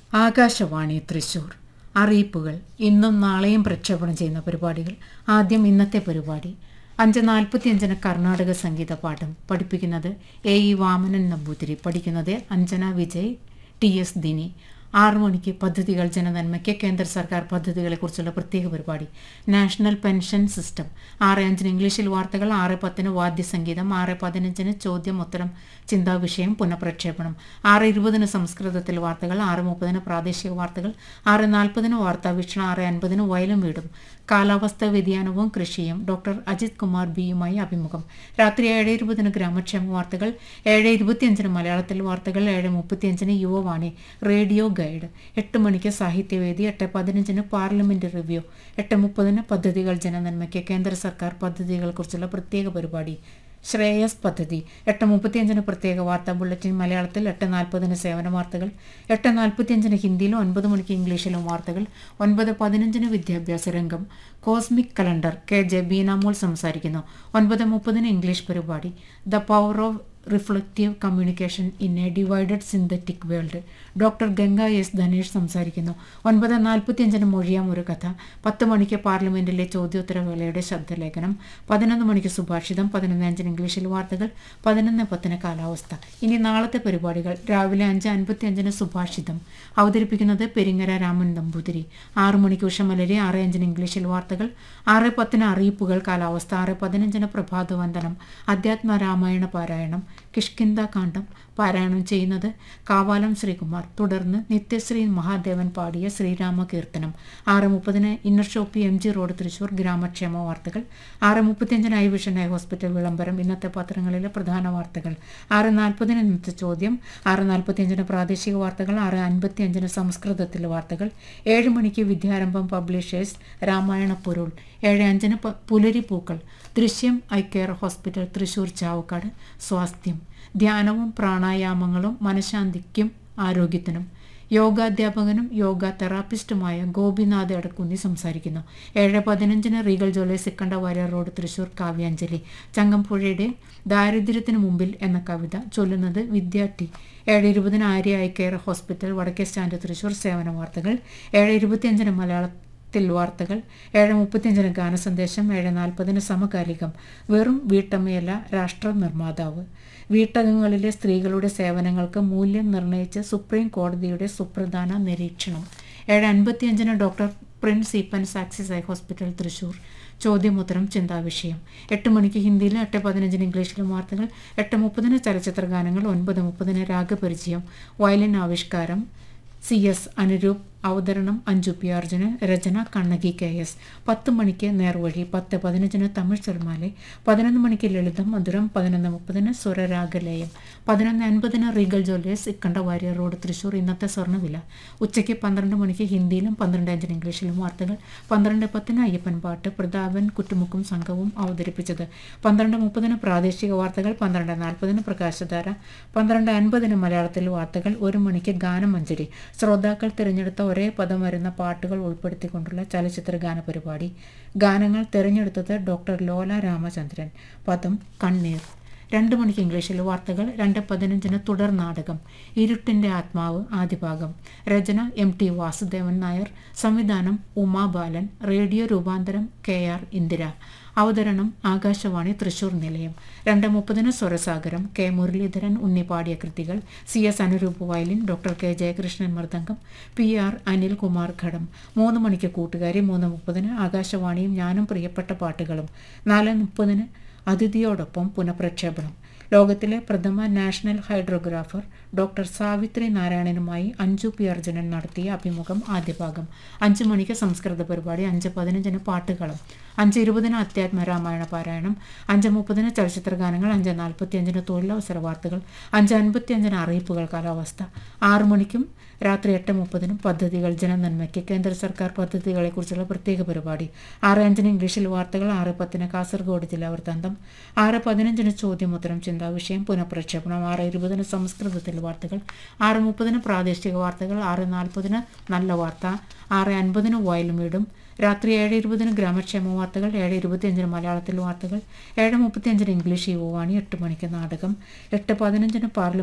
ആകാശവാണി തൃശൂർ അറിയിപ്പുകൾ ഇന്നും നാളെയും പ്രക്ഷേപണം ചെയ്യുന്ന പരിപാടികൾ ആദ്യം ഇന്നത്തെ പരിപാടി അഞ്ച് നാൽപ്പത്തിയഞ്ചിന് കർണാടക സംഗീത പാഠം പഠിപ്പിക്കുന്നത് എ ഇ വാമനൻ നമ്പൂതിരി പഠിക്കുന്നത് അഞ്ജന വിജയ് ടി എസ് ദിനി ആറു മണിക്ക് പദ്ധതികൾ ജനനന്മയ്ക്ക് കേന്ദ്ര സർക്കാർ പദ്ധതികളെക്കുറിച്ചുള്ള പ്രത്യേക പരിപാടി നാഷണൽ പെൻഷൻ സിസ്റ്റം ആറ് അഞ്ചിന് ഇംഗ്ലീഷിൽ വാർത്തകൾ ആറ് പത്തിന് വാദ്യസംഗീതം ആറ് പതിനഞ്ചിന് ചോദ്യം ഉത്തരം ചിന്താവിഷയം പുനഃപ്രക്ഷേപണം ആറ് ഇരുപതിന് സംസ്കൃതത്തിൽ വാർത്തകൾ ആറ് മുപ്പതിന് പ്രാദേശിക വാർത്തകൾ ആറ് നാൽപ്പതിന് വാർത്താവീക്ഷണം ആറ് അൻപതിന് വയലും വീടും കാലാവസ്ഥാ വ്യതിയാനവും കൃഷിയും ഡോക്ടർ അജിത് കുമാർ ബിയുമായി അഭിമുഖം രാത്രി ഏഴ് ഇരുപതിന് ഗ്രാമക്ഷേമ വാർത്തകൾ ഏഴ് ഇരുപത്തിയഞ്ചിന് മലയാളത്തിൽ വാർത്തകൾ ഏഴ് മുപ്പത്തിയഞ്ചിന് യുവവാണി റേഡിയോ ഗൈഡ് എട്ട് മണിക്ക് സാഹിത്യവേദി എട്ട് പതിനഞ്ചിന് പാർലമെന്റ് റിവ്യൂ എട്ട് മുപ്പതിന് പദ്ധതികൾ ജനനന്മയ്ക്ക് കേന്ദ്ര സർക്കാർ പദ്ധതികളെക്കുറിച്ചുള്ള പ്രത്യേക പരിപാടി ശ്രേയസ് പദ്ധതി എട്ട് മുപ്പത്തിയഞ്ചിന് പ്രത്യേക വാർത്താ ബുള്ളറ്റിൻ മലയാളത്തിൽ എട്ട് നാൽപ്പതിന് സേവന വാർത്തകൾ എട്ട് നാൽപ്പത്തിയഞ്ചിന് ഹിന്ദിയിലും ഒൻപത് മണിക്ക് ഇംഗ്ലീഷിലും വാർത്തകൾ ഒൻപത് പതിനഞ്ചിന് വിദ്യാഭ്യാസ രംഗം cosmic calendar K J Beenamol സംസാരിക്കുന്നു ഒൻപത് മുപ്പതിന് ഇംഗ്ലീഷ് പരിപാടി the power of reflective communication in a divided synthetic world doctor Ganga S Dhanesh സംസാരിക്കുന്നു ഒൻപത് നാൽപ്പത്തിയഞ്ചിന് മൊഴിയാം ഒരു കഥ പത്ത് മണിക്ക് പാർലമെന്റിലെ ചോദ്യോത്തരവേളയുടെ ശബ്ദലേഖനം പതിനൊന്ന് മണിക്ക് സുഭാഷിതം പതിനൊന്ന് അഞ്ചിന് ഇംഗ്ലീഷിൽ വാർത്തകൾ പതിനൊന്ന് പത്തിന് കാലാവസ്ഥ ഇനി നാളത്തെ പരിപാടികൾ രാവിലെ അഞ്ച് അൻപത്തി അഞ്ചിന് സുഭാഷിതം അവതരിപ്പിക്കുന്നത് പെരിങ്ങര രാമൻ നമ്പൂതിരി ആറു മണിക്ക് ഉഷമലരി ആറ് അഞ്ചിന് ഇംഗ്ലീഷിൽ വാർത്തകൾ ആറ് പത്തിന് അറിയിപ്പുകൾ കാലാവസ്ഥ ആറ് പതിനഞ്ചിന് പ്രഭാതവന്ദനം അധ്യാത്മ രാമായണ പാരായണം കിഷ്കിന്ദ കാണ്ഡം പാരായണം ചെയ്യുന്നത് കാവാലം ശ്രീകുമാർ തുടർന്ന് നിത്യശ്രീ മഹാദേവൻ പാടിയ ശ്രീരാമ കീർത്തനം ആറ് മുപ്പതിന് inner shoppy M G road Thrissur ഗ്രാമക്ഷേമ വാർത്തകൾ ആറ് മുപ്പത്തിയഞ്ചിന് ഐ വിഷൻ ഐ ഹോസ്പിറ്റൽ വിളംബരം ഇന്നത്തെ പത്രങ്ങളിലെ പ്രധാന വാർത്തകൾ ആറ് നാൽപ്പതിന് ഇന്നത്തെ ചോദ്യം ആറ് നാൽപ്പത്തിയഞ്ചിന് പ്രാദേശിക വാർത്തകൾ ആറ് അൻപത്തിയഞ്ചിന് സംസ്കൃതത്തിലെ വാർത്തകൾ ഏഴ് മണിക്ക് വിദ്യാരംഭം പബ്ലിഷേഴ്സ് രാമായണ പൊരുൾ ഏഴ് അഞ്ചിന് പുലരി പൂക്കൾ ദൃശ്യം eye care hospital Thrissur Chavakkad സ്വാസ്ഥ്യം ധ്യാനവും പ്രാണായാമങ്ങളും മനഃശാന്തിക്കും ആരോഗ്യത്തിനും യോഗാധ്യാപകനും യോഗ തെറാപ്പിസ്റ്റുമായ ഗോപിനാഥ് എടക്കുന്നി സംസാരിക്കുന്നു ഏഴ് പതിനഞ്ചിന് Regal jewellers Ikkanda Warrier road Thrissur കാവ്യാഞ്ജലി ചങ്ങമ്പുഴയുടെ ദാരിദ്ര്യത്തിന് മുമ്പിൽ എന്ന കവിത ചൊല്ലുന്നത് വിദ്യാർത്ഥി ഏഴ് ഇരുപതിന് ആര്യ ഐ കെയർ ഹോസ്പിറ്റൽ വടക്കേ സ്റ്റാൻഡ് തൃശൂർ സേവന വാർത്തകൾ ഏഴ് ഇരുപത്തിയഞ്ചിന് മലയാള ത്തിൽ വാർത്തകൾ ഏഴ് മുപ്പത്തിയഞ്ചിന് ഗാനസന്ദേശം ഏഴ് നാൽപ്പതിന് സമകാലികം വെറും വീട്ടമ്മയല്ല രാഷ്ട്ര നിർമ്മാതാവ് വീട്ടകങ്ങളിലെ സ്ത്രീകളുടെ സേവനങ്ങൾക്ക് മൂല്യം നിർണയിച്ച് സുപ്രീം കോടതിയുടെ സുപ്രധാന നിരീക്ഷണം ഏഴ് അൻപത്തിയഞ്ചിന് doctor Prince Eappen's Axis eye hospital Thrissur ചോദ്യമുത്തരം ചിന്താവിഷയം എട്ട് മണിക്ക് ഹിന്ദിയിലും എട്ട് പതിനഞ്ചിന് ഇംഗ്ലീഷിലും വാർത്തകൾ എട്ട് മുപ്പതിന് ചലച്ചിത്ര ഗാനങ്ങൾ ഒൻപത് മുപ്പതിന് രാഗപരിചയം വയലിൻ ആവിഷ്കാരം സി എസ് അനുരൂപ് അവതരണം അഞ്ജു പി അർജുന് രചന കണ്ണകി കെ എസ് പത്ത് മണിക്ക് നേർവഴി പത്ത് പതിനഞ്ചിന് തമിഴ് ചെറുമാലെ പതിനൊന്ന് മണിക്ക് ലളിതം മധുരം പതിനൊന്ന് മുപ്പതിന് സ്വരരാഗലയം പതിനൊന്ന് അൻപതിന് Regal jewellers Ikkanda Warrier road Thrissur ഇന്നത്തെ സ്വർണ്ണവില ഉച്ചയ്ക്ക് പന്ത്രണ്ട് മണിക്ക് ഹിന്ദിയിലും പന്ത്രണ്ട് അഞ്ചിന് ഇംഗ്ലീഷിലും വാർത്തകൾ പന്ത്രണ്ട് പത്തിന് അയ്യപ്പൻ പാട്ട് പ്രതാപൻ കുറ്റുമുക്കും സംഘവും അവതരിപ്പിച്ചത് പന്ത്രണ്ട് മുപ്പതിന് പ്രാദേശിക വാർത്തകൾ പന്ത്രണ്ട് നാൽപ്പതിന് പ്രകാശധാര പന്ത്രണ്ട് അൻപതിന് മലയാളത്തിൽ വാർത്തകൾ ഒരു മണിക്ക് ഗാനമഞ്ജരി ശ്രോതാക്കൾ തിരഞ്ഞെടുത്ത ഒരേ പദം വരുന്ന പാട്ടുകൾ ഉൾപ്പെടുത്തിക്കൊണ്ടുള്ള ചലച്ചിത്ര ഗാന പരിപാടി ഗാനങ്ങൾ തിരഞ്ഞെടുത്തത് ഡോക്ടർ ലോല രാമചന്ദ്രൻ പദം കണ്ണീർ രണ്ട് മണിക്ക് ഇംഗ്ലീഷിൽ വാർത്തകൾ രണ്ട് പതിനഞ്ചിന് തുടർ നാടകം ഇരുട്ടിൻ്റെ ആത്മാവ് ആദ്യഭാഗം രചന എം ടി വാസുദേവൻ നായർ സംവിധാനം ഉമാ ബാലൻ റേഡിയോ രൂപാന്തരം കെ ആർ ഇന്ദിര അവതരണം ആകാശവാണി തൃശൂർ നിലയം രണ്ട് മുപ്പതിന് സ്വരസാഗരം കെ മുരളീധരൻ ഉണ്ണി പാടിയ കൃതികൾ C S Anuroop violin doctor K Jayakrishnan mridangam P R Anil Kumar ghatam മൂന്ന് മണിക്ക് കൂട്ടുകാരി മൂന്ന് മുപ്പതിന് ആകാശവാണിയും ഞാനും പ്രിയപ്പെട്ട പാട്ടുകളും നാല് മുപ്പതിന് അതിഥിയോടൊപ്പം പുനഃപ്രക്ഷേപണം ലോകത്തിലെ പ്രഥമ നാഷണൽ ഹൈഡ്രോഗ്രാഫർ ഡോക്ടർ സാവിത്രി നാരായണനുമായി അഞ്ജു പി അർജുനൻ നടത്തിയ അഭിമുഖം ആദ്യഭാഗം അഞ്ച് മണിക്ക് സംസ്കൃത പരിപാടി അഞ്ച് പതിനഞ്ചിന് പാട്ടുകളം അഞ്ച് ഇരുപതിന് അധ്യാത്മ രാമായണ പാരായണം അഞ്ച് മുപ്പതിന് ചലച്ചിത്ര ഗാനങ്ങൾ അഞ്ച് നാൽപ്പത്തിയഞ്ചിന് തൊഴിലവസര വാർത്തകൾ അഞ്ച് അൻപത്തിയഞ്ചിന് അറിയിപ്പുകൾ കാലാവസ്ഥ ആറു മണിക്കും രാത്രി എട്ട് മുപ്പതിനും പദ്ധതികൾ ജനനന്മയ്ക്ക് കേന്ദ്ര സർക്കാർ പദ്ധതികളെക്കുറിച്ചുള്ള പ്രത്യേക പരിപാടി ആറ് അഞ്ചിന് ഇംഗ്ലീഷിൽ വാർത്തകൾ ആറ് പത്തിന് കാസർഗോഡ് ജില്ലാ വൃത്താന്തം ആറ് പതിനഞ്ചിന് ചോദ്യമുത്തരം ചിന്താവിഷയം പുനഃപ്രക്ഷേപണം ആറ് ഇരുപതിന് സംസ്കൃതത്തിൽ വാർത്തകൾ ആറ് മുപ്പതിന് പ്രാദേശിക വാർത്തകൾ ആറ് നാൽപ്പതിന് നല്ല വാർത്ത ആറ് അൻപതിന് വയലും വീടും രാത്രി ഏഴ് ഇരുപതിന് ഗ്രാമക്ഷേമ വാർത്തകൾ ഏഴ് ഇരുപത്തിയഞ്ചിന് മലയാളത്തിൽ വാർത്തകൾ ഏഴ് മുപ്പത്തിയഞ്ചിന് ഇംഗ്ലീഷ് യുവവാണി എട്ട് മണിക്ക് നാടകം എട്ട് പതിനഞ്ചിന് പാർലമെന്റ്